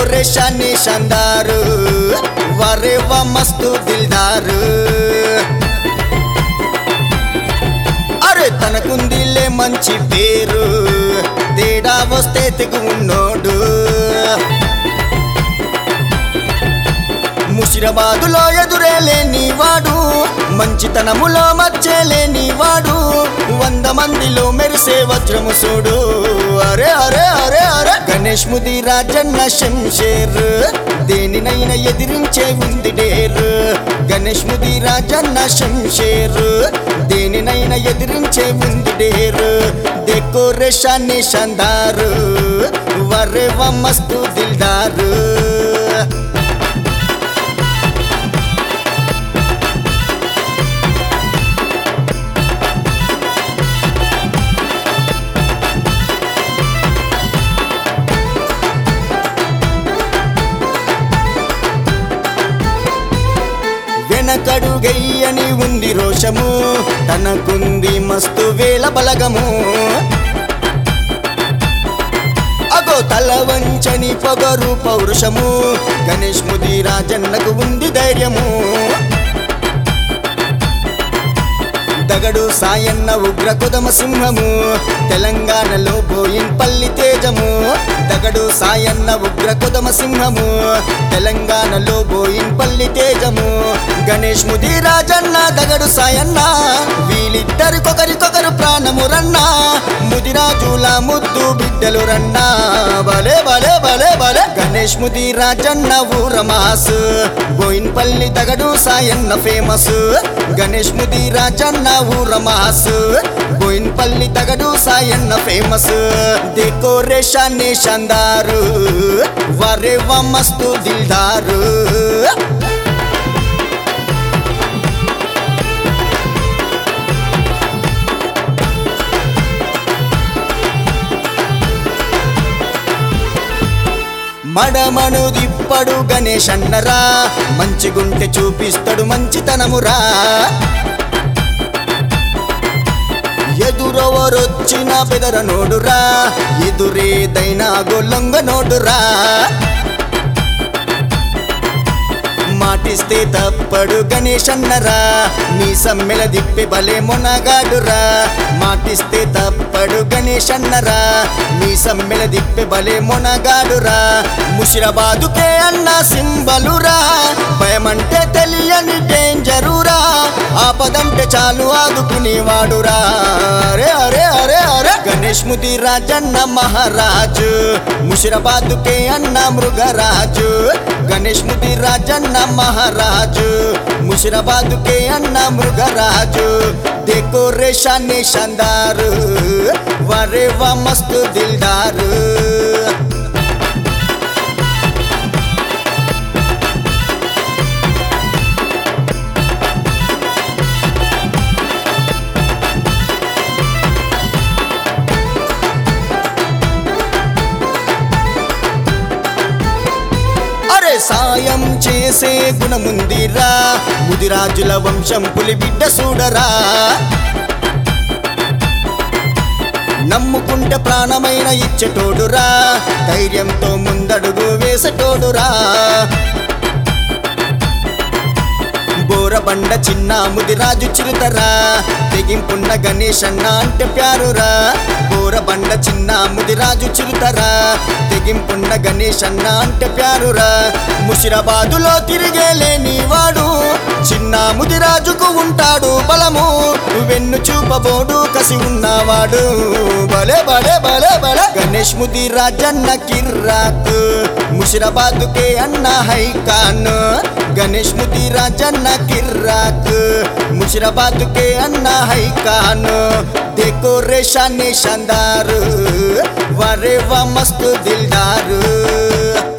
decoration शानदार वारे वा मस्त दिलदार అరే తనకుందిలే మంచి పేరు తేడా వస్తే తెగు ఉన్నోడు ముషిరాబాదులో ఎదురేలేని వాడు మంచితనములో మచ్చేలేని వాడు వంద మందిలో మెరిసే వజ్రము చూడు అరే అరే అరే అరే గణేష్ ముది రాజన్న శంషేర్ దేనినైనా ఎదిరించే ఉంది డేర్ గణేష్ ముది రాజన్న శంషేర్ దేనినైనా ఎదిరించే ఉంది డేర్ డెకోరేషన్ షందారు వరేవ మస్తు దిల్దారు వెనకడు గెయ్యని ఉంది రోషము తనకుంది మస్తు వేల బలగము అగో తల వంచని పొగరు పౌరుషము గణేష్ ముది రాజన్నకు ఉంది ధైర్యము దగడు సాయన్న ఉగ్ర కుదమ సింహము తెలంగాణలో బోయిన్పల్లి తేజము దగడు సాయన్న ఉగ్ర కుదమ సింహము తెలంగాణలో బోయిన్పల్లి తేజము గణేష్ ముది రాజన్న దగడు సాయన్న వీళ్ళిద్దరికొకరికొకరు ప్రాణము రన్నా ముదిరాజుల ముద్దు బిడ్డలు రన్నా భలే భలే భలే భలే గణేష్ ముది రాజన్న ఊరమాస్ బోయిన్పల్లి దగడు సాయన్న ఫేమస్ గణేష్ ముది రాజన్న ఊరమాస్ బోయిన్పల్లి దగడు సాయన్న ఫేమస్ డెకోరేషన్ షందారు వరేవ మస్తు దిల్దారు మడమను దిప్పడు గణేష్ అన్నరా మంచిగుంటే చూపిస్తాడు మంచితనమురా ఎదురెవరొచ్చిన బెదర నోడురా ఎదురేదైనా గొల్లంగ నోడురా మాటిస్తే తప్పడు గణేష్ అన్నరా మీ సమ్మెల దిప్పి భలే మొనగాడురా మాటిస్తే తప్పడు గణేష్ అన్నరా మీ సమ్మెల దిప్పి భలే మొనగాడురా ముషిరాబాదుకే అన్న సింబలురా భయమంటే తెలియని డేంజరురా ఆపదంటే చాలు ఆదుకునేవాడురా అరే అరే అరే అరే గణేష్ ముది రాజన్న మహారాజు ముషిరాబాదుకే అన్న మృగరాజు గణేష్ ముది రాజన్న మహారాజు ముషిరాబాదుకే అన్న మృగరాజు డెకోరేషన్ షందారు వరేవ మస్తు దిల్దారు అరే సాయం చేసే గుణముందిరా ముదిరాజుల వంశం పులి బిడ్డ చూడరా నమ్ముకుంటే ప్రాణమైన ఇచ్చేటోడురా ధైర్యంతో ముందడుగు వేసేటోడురా బోరబండ చిన్న ముదిరాజు చిరుతరా తెగింపున్న గణేష్ అన్న అంటే ప్యారురా బోరబండ చిన్న ముదిరాజు చిరుతరా తెగింపున్న గణేష్ అన్న అంటే ప్యారురా ముషిరాబాదులో తిరిగే లేని వాడు చిన్న ముదిరాజుకు ఉంటాడు బలము వెన్ను చూపబోడు కసి ఉన్నవాడు భలే భలే భలే భలే గణేష్ ముది రాజన్న కిర్రాక్ ముషిరాబాదుకే అన్న హైకాన్ గణేష్ ముది రాజన్న కిర్రాక్ ముషిరాబాదుకే అన్న హైకాన్ డెకోరేషన్ షందారు వరేవ మస్తు దిల్దారు